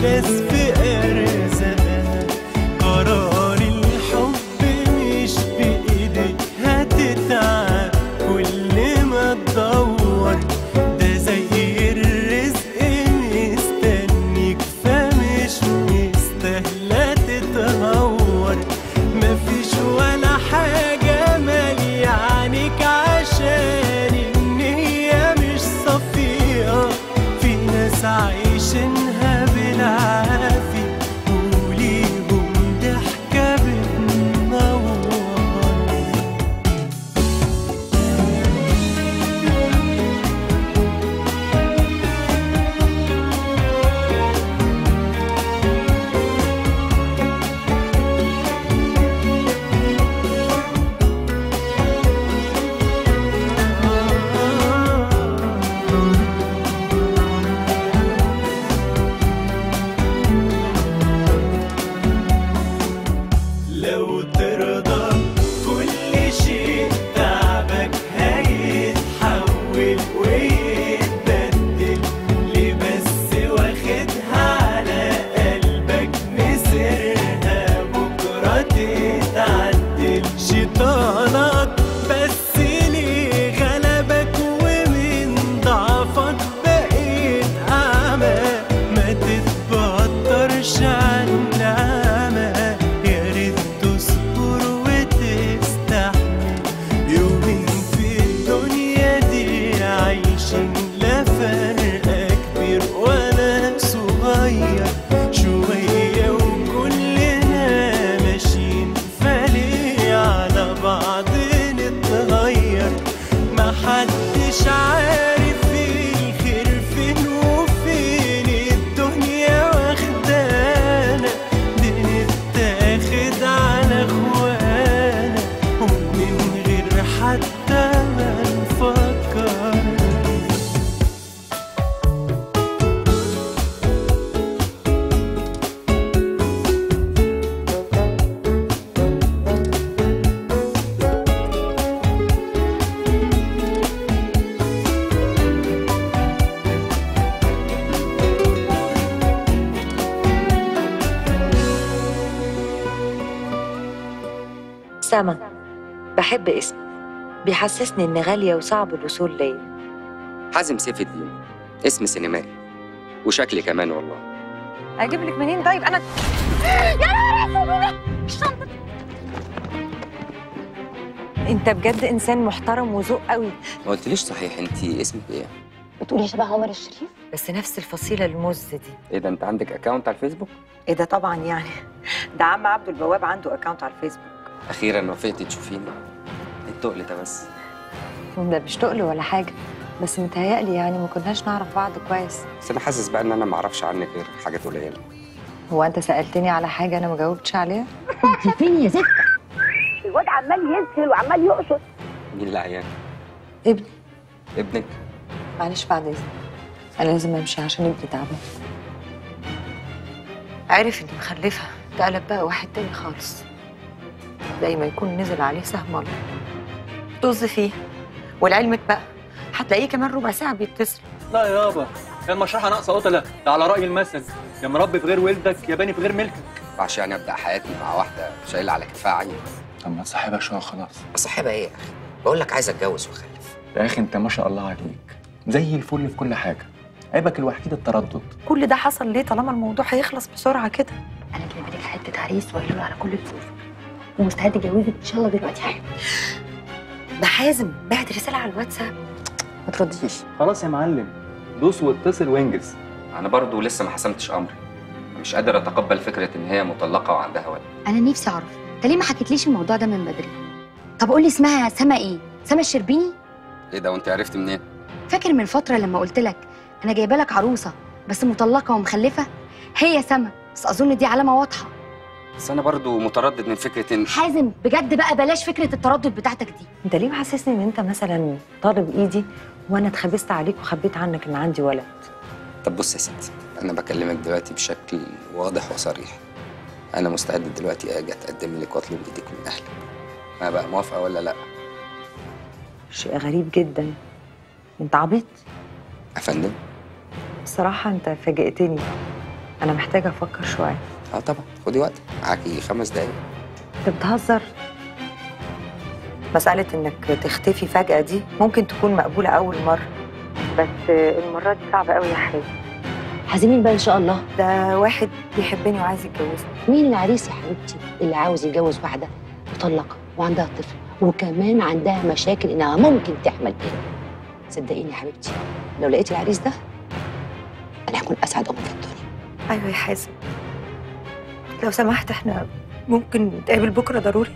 ناس في أرزاقها قرار الحب مش بإيدك هتتعب كل ما تدور ده زي الرزق مستنيك فمش مستاهلة تتهور مفيش ولا حاجة مالية عنك عشان النية مش صفية في ناس عايشينها بالعافية وليهم ضحكة بتنور لو ترضى كل شيء تعبك هيتحول ويتبدل ليه بس واخدها على قلبك مسرها بكرة تتعدل شيطانك بس ليه غلبك ومن ضعفك بقيت أعمى ما تتبطرش عن نعمة يا ريت تصبر وتستحمل يومين في الدنيا دي عايشين لا فرق كبير ولا صغير شوية وكلنا ماشيين فليه على بعض نتغير محدش عارف الخير فين وفين الدنيا واخدانا بنتاخد على اخوانا ومن غير حتى ما نفكر سما بحب اسمك بيحسسني اني غالية وصعب الوصول ليا حازم سيف الدين اسم سينمائي وشكلي كمان والله اجيب لك منين طيب انا انت بجد انسان محترم وذوق قوي ما قلتليش صحيح انت اسمك ايه بتقولي شبه عمر الشريف بس نفس الفصيلة المز دي ايه ده انت عندك اكونت على الفيسبوك ايه ده طبعا يعني ده عم عبد البواب عنده اكونت على الفيسبوك اخيرا وافقتي تشوفيني إيه التقل ده بس ده مش تقل ولا حاجة بس متهيألي يعني ما كناش نعرف بعض كويس بس انا حاسس بقى ان انا ما اعرفش عنك غير حاجات قليله هو انت سألتني على حاجة انا ما جاوبتش عليها انت فين يا زفت الواد عمال يسهل وعمال يقصد مين اللي عيان ابني ابنك معلش بعد اذنك انا لازم امشي عشان ابني تعبان عرف اني مخلفه اتقلب بقى واحد تاني خالص زي ما يكون نزل عليه سهم الله طز فيه ولعلمك بقى هتلاقيه كمان ربع ساعه بيتصل لا يابا هي المشرحه ناقصه قتله ده على راي المثل يا مربي في غير ولدك يا باني في غير ملكك وعشان يعني ابدا حياتي مع واحده شايله على كتفها عين طب ما تصاحبها شويه خلاص صاحبها ايه يا اخي بقول لك عايز اتجوز واخلف يا اخي انت ما شاء الله عليك زي الفل في كل حاجه عيبك الوحيد التردد كل ده حصل ليه طالما الموضوع هيخلص بسرعه كده انا جايبه لك حته عريس وقايله له على كل ظروفك ومستعد اتجوزك ان شاء الله دلوقتي حالا ده حازم بعت رساله على الواتساب ما ترديش خلاص يا معلم دوس واتصل وانجز انا برضو لسه ما حسمتش امري مش قادر اتقبل فكره ان هي مطلقه وعندها ولد انا نفسي اعرف انت ليه ما حكيتليش الموضوع ده من بدري طب قولي اسمها سما ايه سما الشربيني ايه ده وانت عرفت منين فاكر من فتره لما قلت لك انا جايبه لك عروسه بس مطلقه ومخلفه هي سما بس اظن دي علامه واضحه بس انا برضو متردد من فكره ان حازم بجد بقى بلاش فكره التردد بتاعتك دي انت ليه محسسني ان انت مثلا طالب ايدي وانا اتخبست عليك وخبيت عنك ان عندي ولد طب بص يا ستي انا بكلمك دلوقتي بشكل واضح وصريح انا مستعد دلوقتي اجي اتقدم لك واطلب ايدك من اهلك ما بقى موافقه ولا لا شيء غريب جدا انت عبيط يا فندم بصراحه انت فاجئتني انا محتاجه افكر شويه اه طبعا خدي وقتك معاكي خمس دقايق انت بتهزر مسألة انك تختفي فجأة دي ممكن تكون مقبولة أول مرة بس المرة دي صعبة قوي يا حازم حازمين بقى ان شاء الله ده واحد بيحبني وعايز يتجوزني مين العريس يا حبيبتي اللي عاوز يتجوز واحده مطلقه وعندها طفل وكمان عندها مشاكل انها ممكن تحمل ابن صدقيني يا حبيبتي لو لقيتي العريس ده انا هكون اسعد ام في الدنيا أيوة يا حازم لو سمحت احنا ممكن نتقابل بكرة ضروري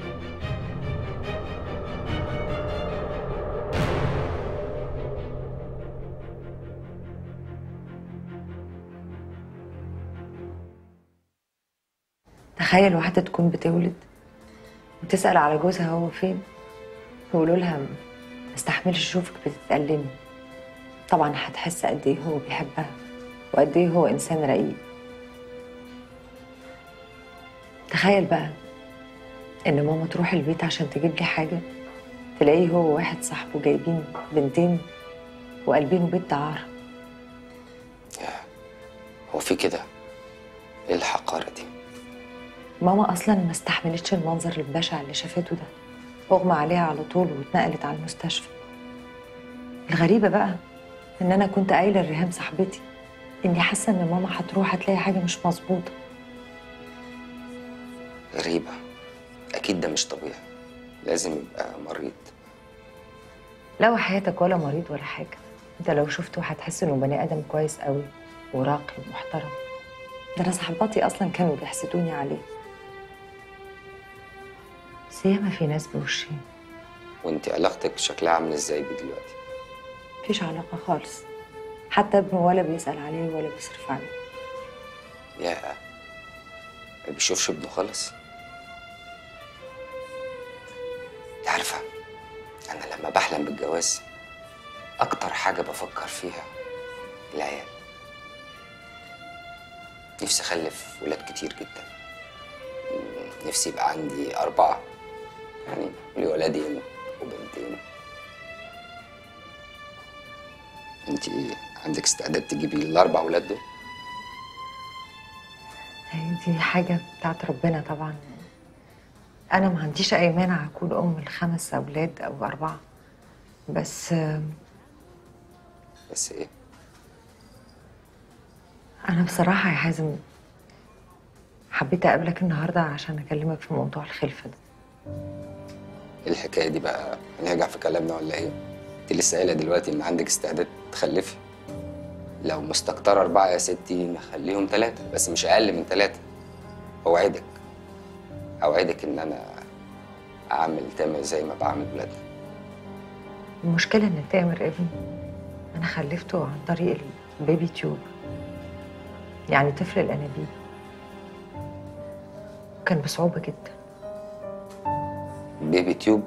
تخيل واحدة تكون بتولد وتسأل على جوزها هو فين يقولوا لها ما استحملش اشوفك بتتألمي طبعا هتحس قد ايه هو بيحبها وقد ايه هو انسان رقيق تخيل بقى ان ماما تروح البيت عشان تجيب لي حاجه تلاقيه هو واحد صاحبه جايبين بنتين وقلبينه بيت دعاره هو في كده ايه الحقاره دي ماما اصلا ما استحملتش المنظر البشع اللي شافته ده اغمى عليها على طول واتنقلت على المستشفى الغريبه بقى ان انا كنت قايله لريهام صاحبتي اني حاسه ان ماما هتروح هتلاقي حاجه مش مظبوطه غريبه اكيد ده مش طبيعي لازم يبقى مريض لا حياتك ولا مريض ولا حاجه انت لو شفته هتحس انه بني ادم كويس قوي وراقي ومحترم ده انا صحباتي اصلا كانوا بيحسدوني عليه بس ياما في ناس بوشين وانت علاقتك شكلها عامل ازاي بيه دلوقتي مفيش علاقه خالص حتى ابنه ولا بيسال عليه ولا بيصرف عليه يا ما بيشوفش ابنه خالص انت عارفه انا لما بحلم بالجواز اكتر حاجه بفكر فيها العيال نفسي اخلف ولاد كتير جدا م- نفسي يبقى عندي اربعه يعني لي ولدين وبنتين انت عندك استعداد تجيبي الاربع ولاد دول هي دي حاجه بتاعت ربنا طبعا انا ما عنديش اي مانع اكون ام لخمس اولاد او اربعه بس آم، بس ايه انا بصراحه يا حازم حبيت اقابلك النهارده عشان اكلمك في موضوع الخلفه ده ايه الحكايه دي بقى هنرجع في كلامنا ولا ايه انت لسه قايله دلوقتي ان عندك استعداد تخلفي لو مستكترة أربعة يا ستي نخليهم ثلاثة بس مش أقل من ثلاثة أوعدك أوعدك إن أنا أعمل تامر زي ما بعمل ولادنا المشكله ان تامر ابني انا خلفته عن طريق البيبي تيوب يعني طفل الانابيب كان بصعوبه جدا بيبي تيوب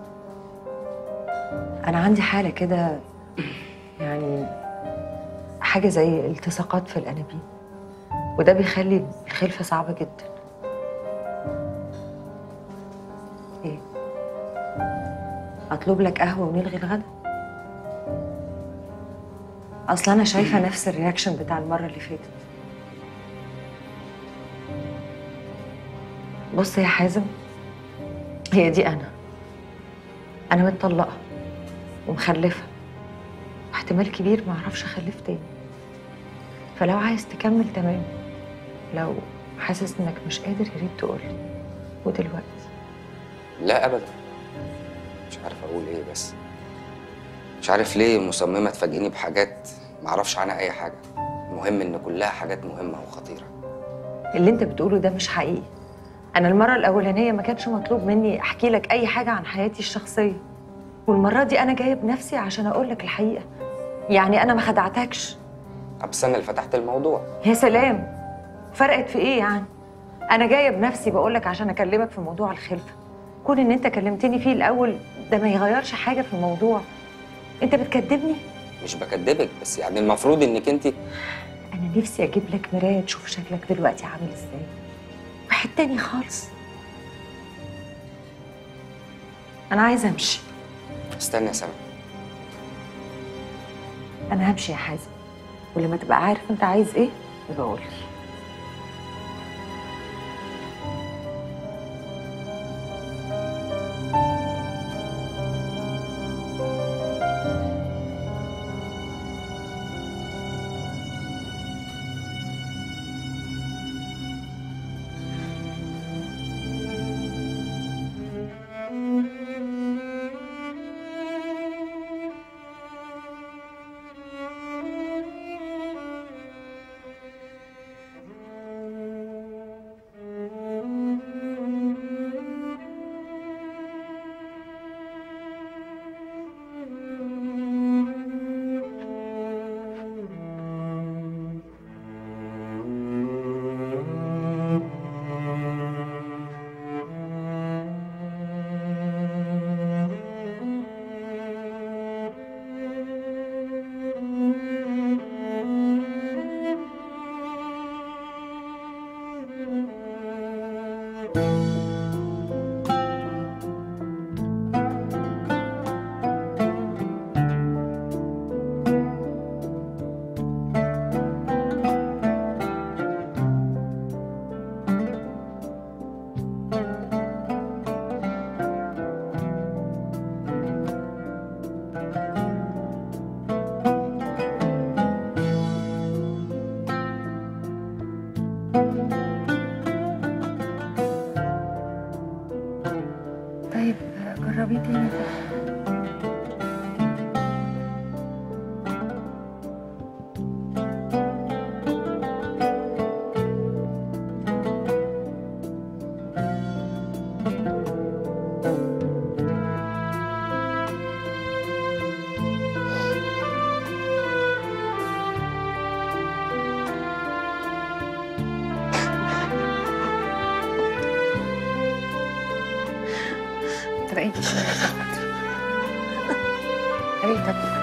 انا عندي حاله كده يعني حاجه زي التصاقات في الانابيب وده بيخلي الخلفه صعبه جدا ايه اطلب لك قهوه ونلغي الغدا اصل انا شايفه نفس الرياكشن بتاع المره اللي فاتت بص يا حازم هي دي انا انا متطلقه ومخلفه واحتمال كبير ما اعرفش اخلف تاني فلو عايز تكمل تمام لو حاسس انك مش قادر يا ريت تقول لي ودلوقتي لا أبدا مش عارف أقول إيه بس مش عارف ليه مصممة تفاجئني بحاجات معرفش عنها أي حاجة المهم إن كلها حاجات مهمة وخطيرة اللي انت بتقوله ده مش حقيقي انا المره الاولانيه ما كانش مطلوب مني احكي لك اي حاجه عن حياتي الشخصيه والمره دي انا جايه بنفسي عشان اقول لك الحقيقه يعني انا ما خدعتكش بس أنا اللي فتحت الموضوع يا سلام فرقت في ايه يعني انا جايه بنفسي بقول لك عشان اكلمك في موضوع الخلفه كون ان انت كلمتني فيه الاول ده ما يغيرش حاجه في الموضوع انت بتكذبني مش بكدبك بس يعني المفروض إنك أنت انا نفسي اجيب لك مرايه تشوف شكلك دلوقتي عامل ازاي واحد تاني خالص انا عايزه امشي استنى يا سما انا همشي يا حازم ولما تبقى عارف انت عايز ايه يبقى قولي طيب جربي تاني ترقيكي شوية حبيبتي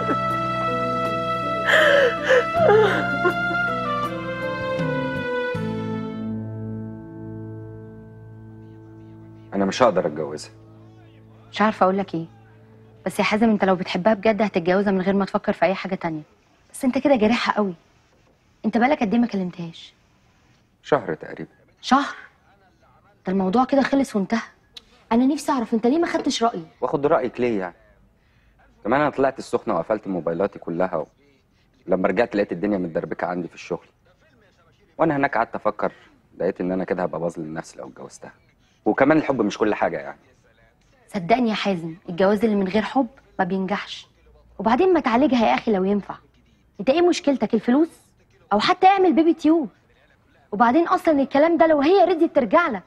انا مش هقدر اتجوزها مش عارفه اقول لك ايه بس يا حازم انت لو بتحبها بجد هتتجوزها من غير ما تفكر في اي حاجه تانية بس انت كده جارحها قوي انت بقالك قد ايه ما كلمتهاش شهر تقريبا شهر ده الموضوع كده خلص وانتهى انا نفسي اعرف انت ليه ما خدتش رايي واخد رايك ليه يعني كمان انا طلعت السخنه وقفلت موبايلاتي كلها و... لما رجعت لقيت الدنيا متدربكه عندي في الشغل وانا هناك قعدت افكر لقيت ان انا كده هبقى بظلم نفسي لو اتجوزتها وكمان الحب مش كل حاجه يعني صدقني يا حازم الجواز اللي من غير حب ما بينجحش وبعدين ما تعالجها يا اخي لو ينفع انت ايه مشكلتك الفلوس او حتى اعمل بيبي تيوب وبعدين اصلا الكلام ده لو هي رضيت ترجع لك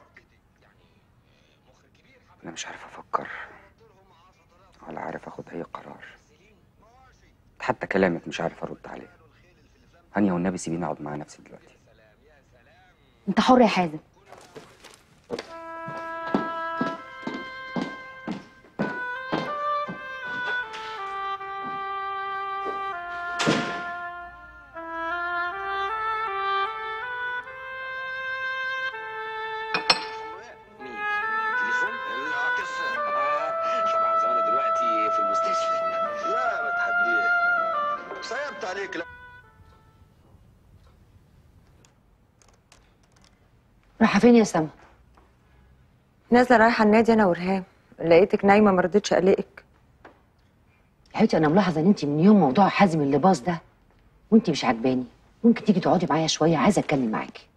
انا مش عارف افكر ولا عارف اخد اي قرار حتى كلامك مش عارف ارد عليه هانيا والنبي سيبيني اقعد مع نفسي دلوقتي انت حر يا حازم تليفون؟ العاكس طبعا زمان دلوقتي في المستشفى لا ما تحديه صيبت عليك لا رايحه فين يا سما نازله رايحه النادي انا ورهام لقيتك نايمه ما رضيتش اقلقك يا حبيبتي انا ملاحظه ان انت من يوم موضوع حازم اللباس ده وانت مش عاجباني ممكن تيجي تقعدي معايا شويه عايزه اتكلم معاكي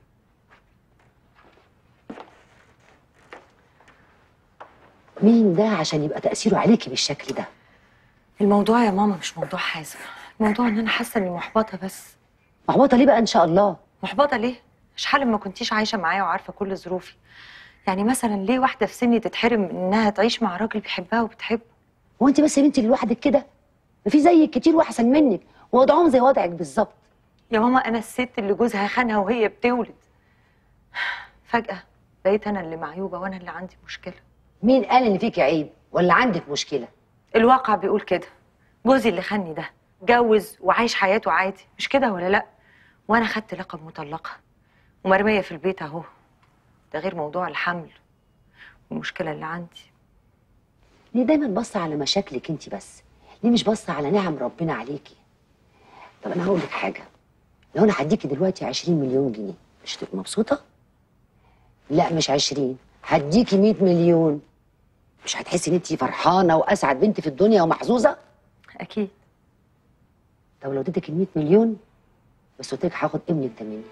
مين ده عشان يبقى تاثيره عليكي بالشكل ده الموضوع يا ماما مش موضوع حازم الموضوع ان انا حاسه اني محبطه بس محبطه ليه بقى ان شاء الله محبطه ليه مش حال ما كنتيش عايشه معايا وعارفه كل ظروفي يعني مثلا ليه واحده في سني تتحرم من انها تعيش مع راجل بيحبها وبتحبه هو انت بس يا بنتي لوحدك كده ما في زيك كتير واحسن منك ووضعهم زي وضعك بالظبط يا ماما انا الست اللي جوزها خانها وهي بتولد فجاه بقيت انا اللي معيوبه وانا اللي عندي مشكله مين قال ان فيكي عيب ولا عندك مشكله الواقع بيقول كده جوزي اللي خاني ده اتجوز وعايش حياته عادي مش كده ولا لا وانا خدت لقب مطلقه ومرميه في البيت اهو ده غير موضوع الحمل والمشكله اللي عندي ليه دايما باصه على مشاكلك انت بس ليه مش باصه على نعم ربنا عليكي طب انا هقول لك حاجه لو انا هديكي دلوقتي 20 مليون جنيه مش هتبقي مبسوطه لا مش 20 هديكي 100 مليون مش هتحسي ان انت فرحانه واسعد بنت في الدنيا ومحظوظه اكيد طب لو اديتك ال 100 مليون بس قلت لك هاخد ابنك ده منك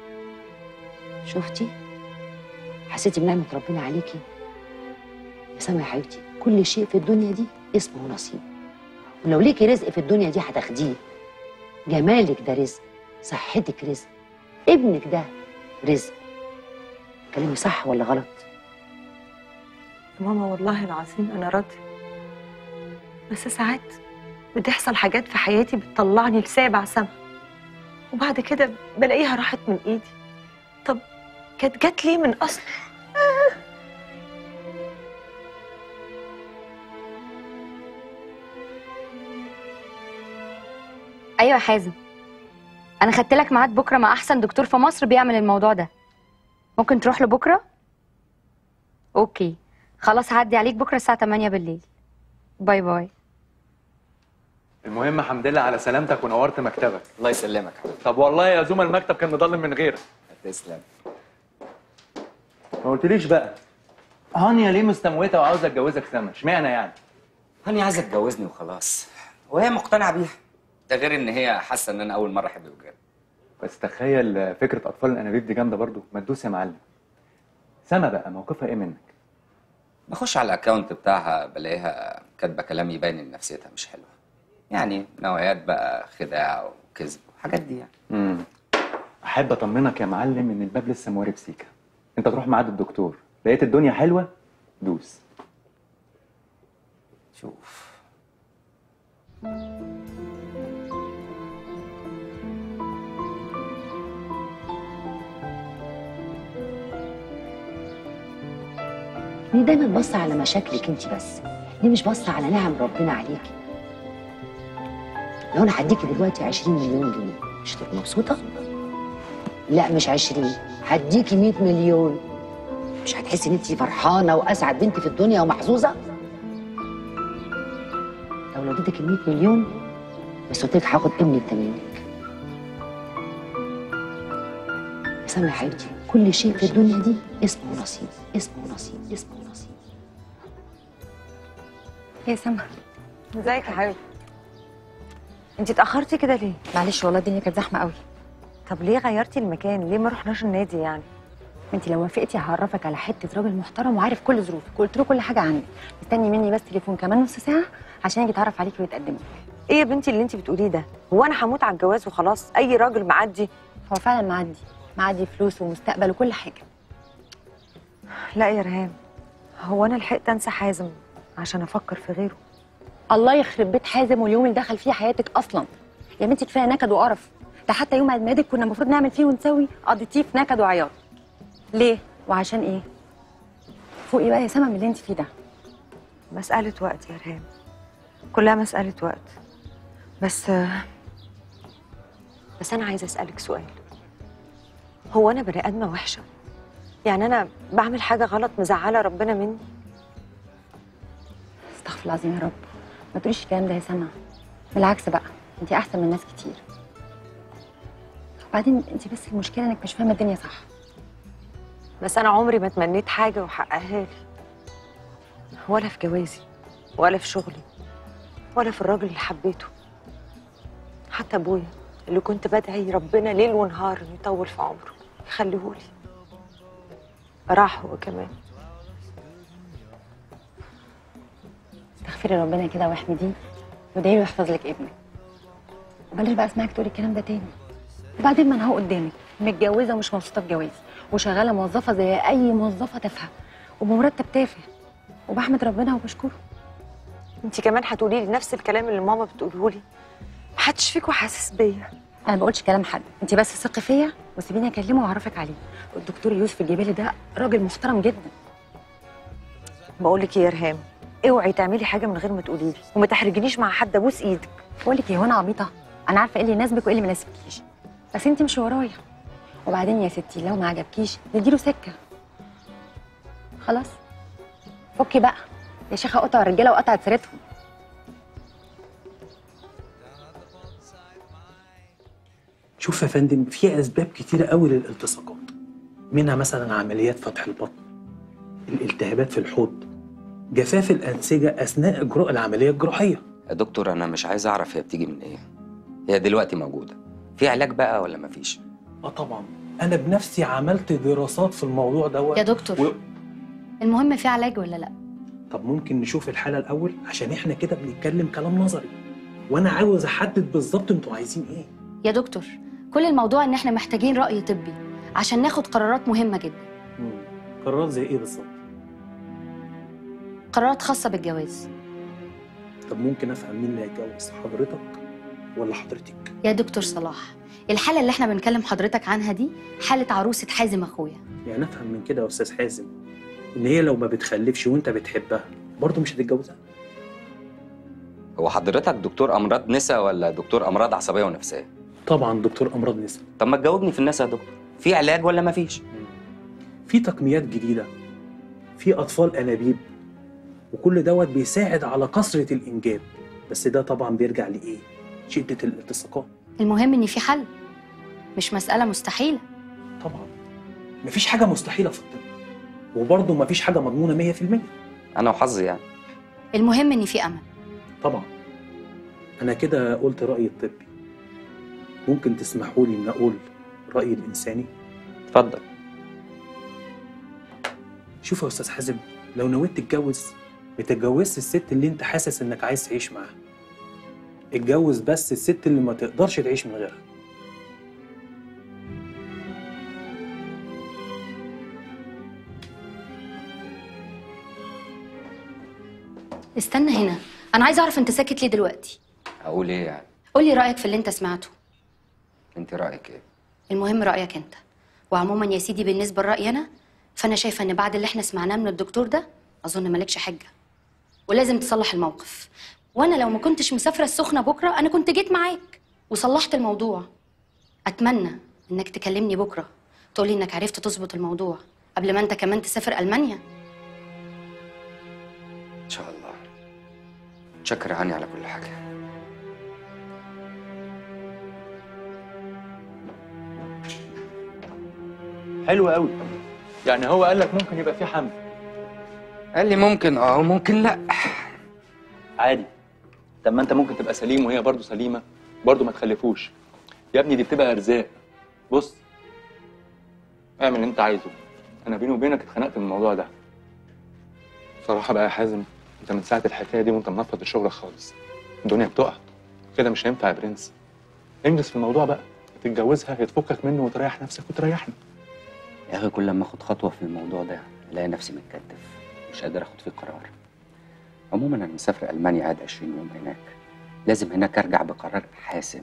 شفتي حسيتي بنعمه ربنا عليكي يا سما يا حبيبتي كل شيء في الدنيا دي اسمه نصيب ولو ليكي رزق في الدنيا دي هتاخديه جمالك ده رزق صحتك رزق ابنك ده رزق كلامي صح ولا غلط ماما والله العظيم انا راضيه بس ساعات بتحصل حاجات في حياتي بتطلعني لسابع سما وبعد كده بلاقيها راحت من ايدي طب كانت جت ليه من اصل ايوه يا حازم انا خدت لك ميعاد بكره مع احسن دكتور في مصر بيعمل الموضوع ده ممكن تروح له بكره اوكي خلاص هعدي عليك بكره الساعه 8 بالليل باي باي المهم حمد لله على سلامتك ونورت مكتبك الله يسلمك حبيبي طب والله يا زوما المكتب كان مضلم من غيرك تسلم ما قلتليش بقى هانيا ليه مستموته وعاوزه اتجوزك سما اشمعنى يعني هاني عايزه تجوزني وخلاص وهي مقتنعه بيها ده غير ان هي حاسه ان انا اول مره احب بجد بس تخيل فكره اطفال الانابيب دي جامده برضو ما تدوس يا معلم سما بقى موقفها ايه منك بخش على الاكونت بتاعها بلاقيها كاتبه كلام يبين ان نفسيتها مش حلوه يعني نوعيات بقى خداع وكذب وحاجات دي يعني امم احب اطمنك يا معلم ان الباب لسه موارب سيكا انت تروح ميعاد الدكتور لقيت الدنيا حلوه دوس شوف ليه دايما باصه على مشاكلك انت بس ليه مش باصه على نعم ربنا عليكي لو انا هديكي دلوقتي 20 مليون جنيه مش هتبقي مبسوطه لا مش 20 هديكي 100 مليون مش هتحسي ان انت فرحانه واسعد بنت في الدنيا ومحظوظه طب لو اديتك ال 100 مليون بس قلت لك هاخد ابنك ده منك يا سما يا حبيبتي كل شيء في الدنيا دي اسمه نصيب اسمه نصيب اسمه نصيب يا سما ازيك يا حبيبتي انت اتاخرتي كده ليه معلش والله الدنيا كانت زحمه قوي طب ليه غيرتي المكان ليه ما رحناش النادي يعني انت لو وافقتي هعرفك على حته راجل محترم وعارف كل ظروفك قلت له كل حاجه عنك مستني مني بس تليفون كمان نص ساعه عشان يجي يتعرف عليكي ويتقدم لك ايه يا بنتي اللي انت بتقوليه ده هو انا هموت على الجواز وخلاص اي راجل معدي هو فعلا معدي معدي فلوس ومستقبل وكل حاجه لا يا رهام هو انا لحقت انسى حازم عشان افكر في غيره الله يخرب بيت حازم واليوم اللي دخل فيه حياتك اصلا يا بنتي كفايه نكد وقرف ده حتى يوم عيد ميلادك كنا المفروض نعمل فيه ونسوي قضيتيه في نكد وعياط ليه وعشان ايه فوقي بقى يا سما من اللي انت فيه ده مسألة وقت يا رهام كلها مسألة وقت بس بس أنا عايزة أسألك سؤال هو أنا بني آدمة وحشة؟ يعني أنا بعمل حاجة غلط مزعلة ربنا مني؟ استغفر الله العظيم يا رب ما تقوليش الكلام ده يا سما بالعكس بقى انت احسن من ناس كتير وبعدين انت بس المشكله انك مش فاهمه الدنيا صح بس أنا عمري ما تمنيت حاجة وحققها لي ولا في جوازي ولا في شغلي ولا في الراجل اللي حبيته حتى أبويا اللي كنت بدعي ربنا ليل ونهار إنه يطول في عمره يخليهولي راح هو كمان استغفري ربنا كده واحمديه وادعي له يحفظ لك ابنك وبلاش بقى اسمعك تقولي الكلام ده تاني وبعدين ما انا اهو قدامك متجوزه ومش مبسوطه بجوازي وشغاله موظفه زي اي موظفه تافهه وبمرتب تافه وبحمد ربنا وبشكره انت كمان هتقولي لي نفس الكلام اللي ماما بتقوله لي محدش فيكم حاسس بيا انا ما بقولش كلام حد انت بس ثقي فيا وسيبيني اكلمه واعرفك عليه الدكتور يوسف الجبالي ده راجل محترم جدا بقول لك ايه يا رهام اوعي تعملي حاجه من غير ما تقولي لي وما تحرجنيش مع حد ابوس ايدك بقول لك ايه هو انا عبيطه انا عارفه ايه اللي يناسبك وايه اللي ما يناسبكيش بس انت مش ورايا وبعدين يا ستي لو ما عجبكيش نديله سكه خلاص فكي بقى يا شيخه قطع الرجاله وقطعت سيرتهم شوف يا فندم في اسباب كتيره قوي للالتصاقات منها مثلا عمليات فتح البطن الالتهابات في الحوض جفاف الانسجه اثناء اجراء العمليه الجراحيه يا دكتور انا مش عايز اعرف هي بتيجي من ايه هي دلوقتي موجوده في علاج بقى ولا مفيش اه طبعا انا بنفسي عملت دراسات في الموضوع دوت يا دكتور و... المهم في علاج ولا لا طب ممكن نشوف الحاله الاول عشان احنا كده بنتكلم كلام نظري وانا عاوز احدد بالظبط انتوا عايزين ايه يا دكتور كل الموضوع ان احنا محتاجين رأي طبي عشان ناخد قرارات مهمة جدا مم. قرارات زي ايه بالظبط قرارات خاصة بالجواز طب ممكن افهم مين اللي هيتجوز حضرتك ولا حضرتك يا دكتور صلاح الحالة اللي احنا بنكلم حضرتك عنها دي حالة عروسة حازم اخويا يعني افهم من كده يا استاذ حازم ان هي لو ما بتخلفش وانت بتحبها برضه مش هتتجوزها هو حضرتك دكتور امراض نسا ولا دكتور امراض عصبيه ونفسيه طبعا دكتور امراض نساء طب ما تجاوبني في النسا يا دكتور في علاج ولا مفيش في تقنيات جديده في اطفال انابيب وكل دوت بيساعد على كثره الانجاب بس ده طبعا بيرجع لايه شده الالتصاقات المهم ان في حل مش مسألة مستحيلة طبعا مفيش حاجه مستحيله في الطب وبرضه مفيش حاجه مضمونه 100% انا وحظي يعني المهم ان في امل طبعا انا كده قلت رايي الطبي ممكن تسمحوا لي ان اقول رايي الانساني اتفضل شوف يا استاذ حازم لو نويت تتجوز ما تتجوزش الست اللي انت حاسس انك عايز تعيش معاها اتجوز بس الست اللي ما تقدرش تعيش من غيرها استنى هنا انا عايزة اعرف انت ساكت ليه دلوقتي اقول ايه يعني قولي رأيك في اللي انت سمعته انت رايك ايه المهم رأيك انت وعموما يا سيدي بالنسبة لرأيي انا فانا شايفة ان بعد اللي احنا سمعناه من الدكتور ده اظن مالكش حجة ولازم تصلح الموقف وانا لو ما كنتش مسافرة السخنة بكرة انا كنت جيت معاك وصلحت الموضوع اتمنى انك تكلمني بكرة تقولي انك عرفت تظبط الموضوع قبل ما انت كمان تسافر المانيا ان شاء الله شكر عني على كل حاجه حلو قوي يعني هو قال لك ممكن يبقى في حمل قال لي ممكن اه وممكن لا عادي طب ما انت ممكن تبقى سليم وهي برضه سليمه برضه ما تخلفوش يا ابني دي بتبقى ارزاق بص اعمل اللي انت عايزه انا بيني وبينك اتخنقت من الموضوع ده صراحه بقى يا حازم انت من ساعه الحكايه دي وانت منفض الشغل خالص الدنيا بتقع كده مش هينفع يا برنس انجز في الموضوع بقى تتجوزها هي تفكك منه وتريح نفسك وتريحنا يا اخي كل ما اخد خطوه في الموضوع ده الاقي نفسي متكتف مش قادر اخد فيه قرار عموما انا مسافر المانيا قاعد 20 يوم هناك لازم هناك ارجع بقرار حاسم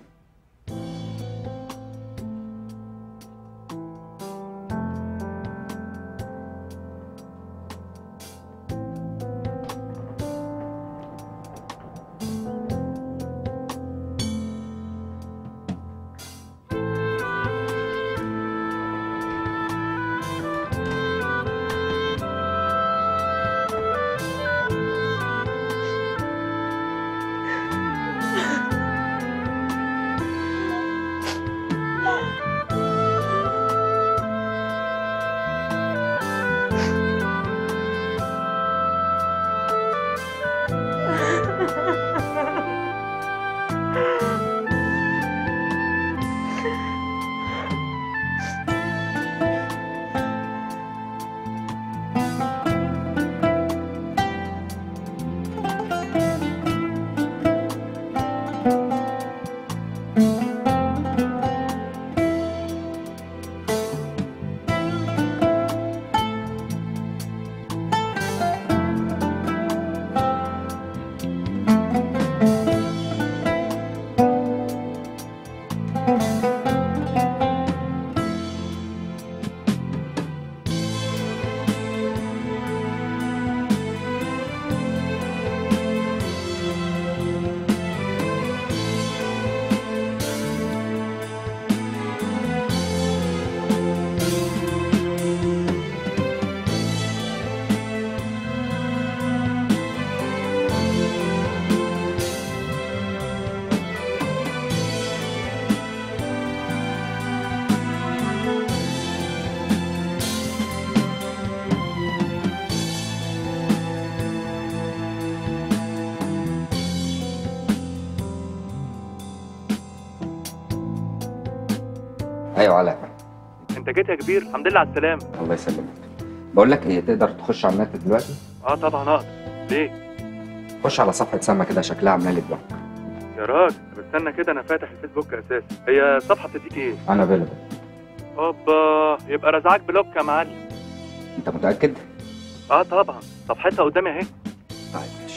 ايوه علاء انت جيت يا كبير الحمد لله على السلامه الله يسلمك بقول لك ايه تقدر تخش على النت دلوقتي اه طبعا اقدر ليه خش على صفحه سما كده شكلها عمال يتبقى يا راجل طب استنى كده انا فاتح الفيسبوك اساسا هي صفحه بتديك ايه انا فيلم اوبا يبقى رزعك بلوك يا معلم انت متاكد اه طبعا صفحتها قدامي اهي طيب ماشي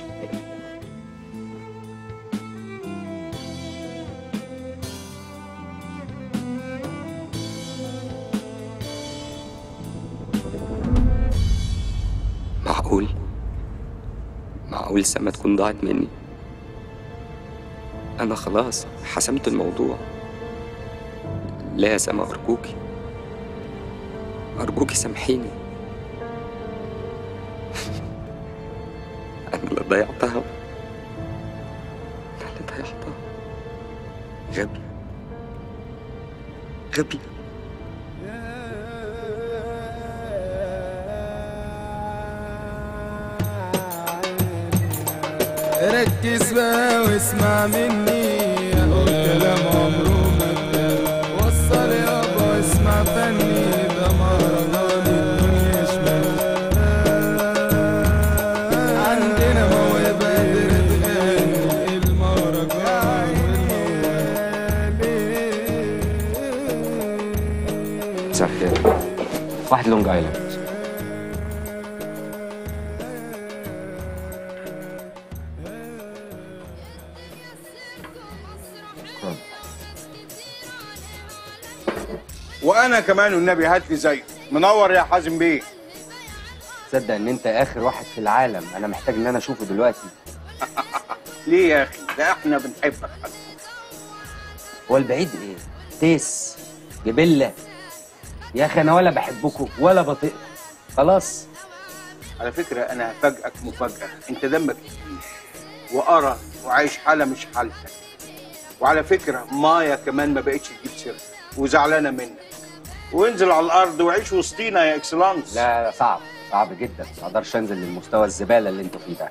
معقول معقول سما تكون ضاعت مني انا خلاص حسمت الموضوع لا يا سما ارجوكي ارجوكي سامحيني انا اللي ضيعتها انا اللي ضيعتها غبي غبي ركز بقى واسمع مني اقول كلام عمره ما اتقال وصل يابا واسمع فني ده مهرجان الدنيا شمال عندنا موهبة قادرة تغني المهرجان مساء الخير واحد لونج ايلاند وانا كمان والنبي هات لي زيه منور يا حازم بيه تصدق ان انت اخر واحد في العالم انا محتاج ان انا اشوفه دلوقتي ليه يا اخي ده احنا بنحبك هو البعيد ايه تيس جبله يا اخي انا ولا بحبكم ولا بطيقكم خلاص على فكره انا هفاجئك مفاجاه انت دمك تقيل وقرا وعايش حاله مش حالتك وعلى فكره مايا كمان ما بقتش تجيب سيرتك وزعلانه منك وانزل على الارض وعيش وسطينا يا اكسلانس لا لا صعب صعب جدا ما اقدرش انزل للمستوى الزباله اللي انتوا فيه ده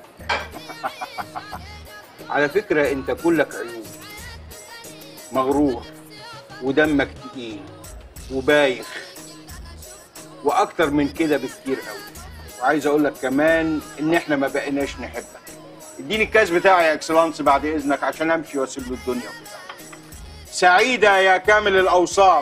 على فكره انت كلك عيوب مغرور ودمك تقيل وبايخ واكتر من كده بكتير قوي وعايز اقول لك كمان ان احنا ما بقيناش نحبك اديني الكاس بتاعي يا اكسلانس بعد اذنك عشان امشي واسيب له الدنيا كلها سعيده يا كامل الاوصاف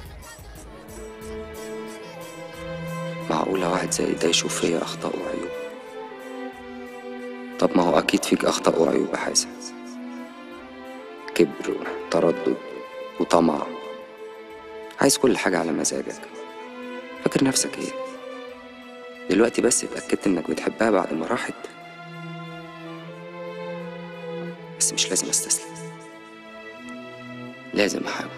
معقولة واحد زي ده يشوف فيا أخطاء وعيوب طب ما هو أكيد فيك أخطاء وعيوب يا حازم كبر وتردد وطمع عايز كل حاجة على مزاجك فاكر نفسك إيه دلوقتي بس اتأكدت إنك بتحبها بعد ما راحت بس مش لازم أستسلم لازم أحاول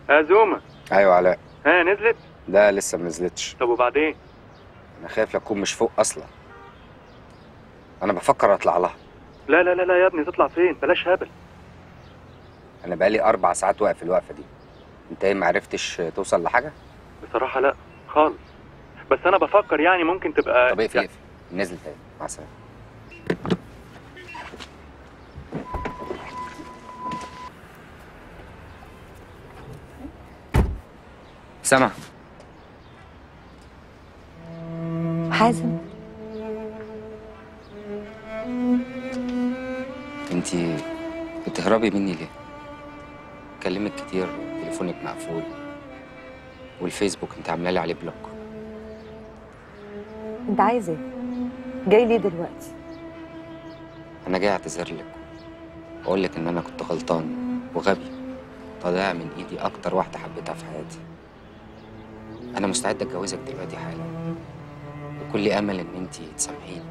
عزومه ايوه علاء ها نزلت ده لسه ما نزلتش طب وبعدين انا خايف لا اكون مش فوق اصلا انا بفكر اطلع لها لا لا لا لا يا ابني تطلع فين بلاش هبل انا بقالي اربع ساعات واقف الوقفه دي انت ايه ما عرفتش توصل لحاجه بصراحه لا خالص بس انا بفكر يعني ممكن تبقى طب اقفل اقفل نزل تاني مع السلامه سما حازم انتي بتهربي مني ليه كلمك كتير تليفونك مقفول والفيسبوك انت عامله لي عليه بلوك انت عايز ايه جاي ليه دلوقتي انا جاي اعتذر لك واقول لك ان انا كنت غلطان وغبي طالع من ايدي اكتر واحده حبيتها في حياتي انا مستعد اتجوزك دلوقتي حالا وكل امل ان انت تسامحيني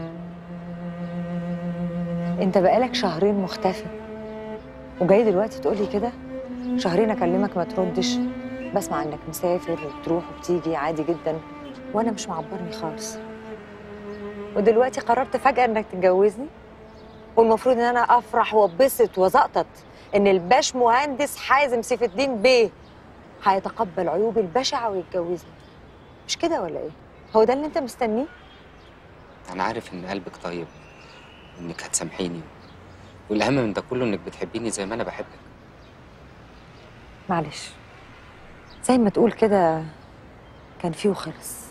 انت بقالك شهرين مختفي وجاي دلوقتي تقولي كده شهرين اكلمك ما تردش بسمع انك مسافر وبتروح وبتيجي عادي جدا وانا مش معبرني خالص ودلوقتي قررت فجأة انك تتجوزني والمفروض ان انا افرح واتبسط وزقطط ان الباش مهندس حازم سيف الدين بيه هيتقبل عيوبي البشعة ويتجوزني مش كده ولا ايه؟ هو ده اللي انت مستنيه؟ انا عارف ان قلبك طيب انك هتسامحيني والاهم من ده كله انك بتحبيني زي ما انا بحبك معلش زي ما تقول كده كان فيه وخلص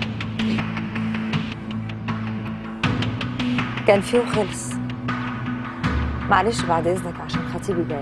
كان فيه وخلص معلش بعد اذنك عشان خطيبي جاي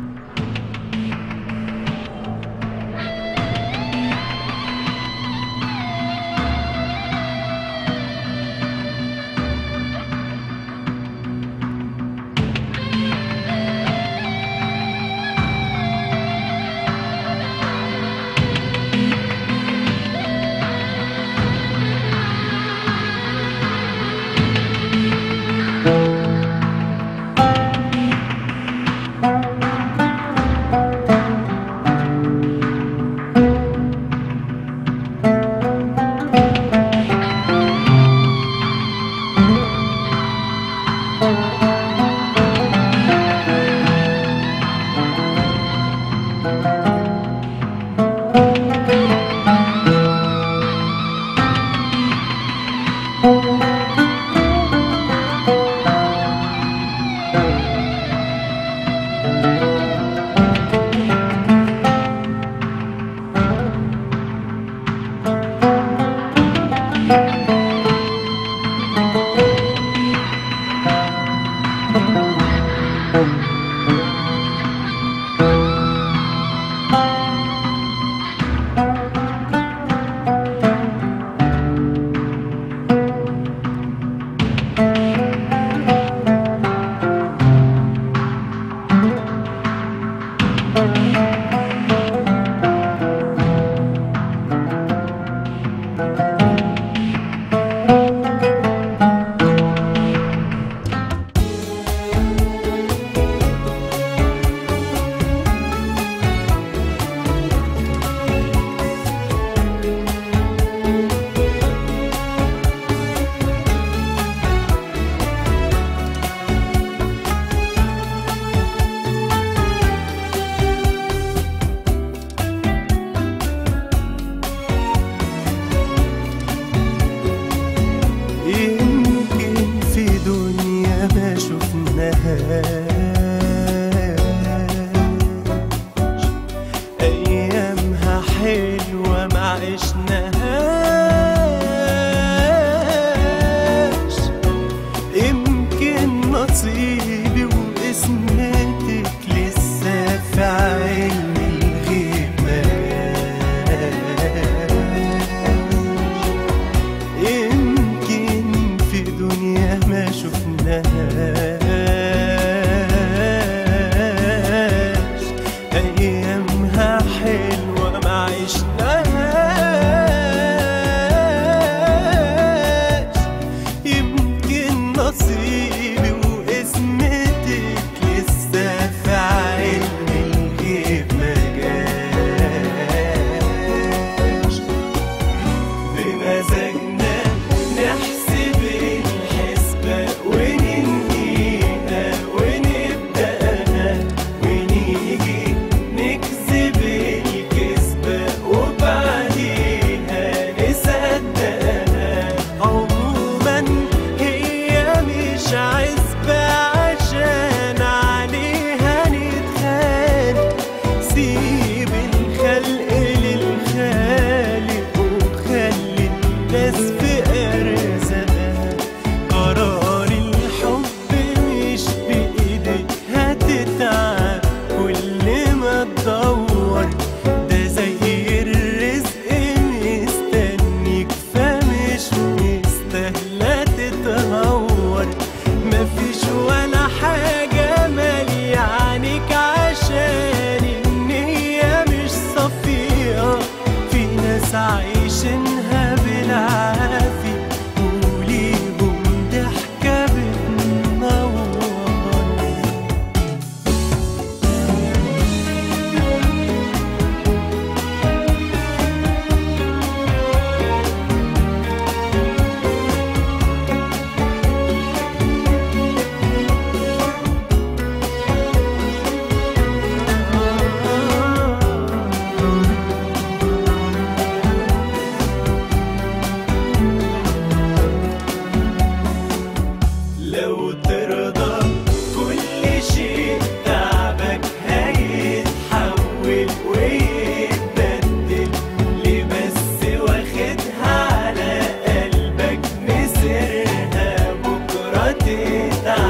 يمكن في دنيا ما شفناهاش أيامها حلوة ما عشناهاش يمكن نصيبي وقسمتك لسه في علم الغيب ما يمكن في دنيا ما شفناهاش أيامها حلوة ما عشناهاش يمكن نصيبي وقسمتك لسه في علم الغيب ما جاش رديت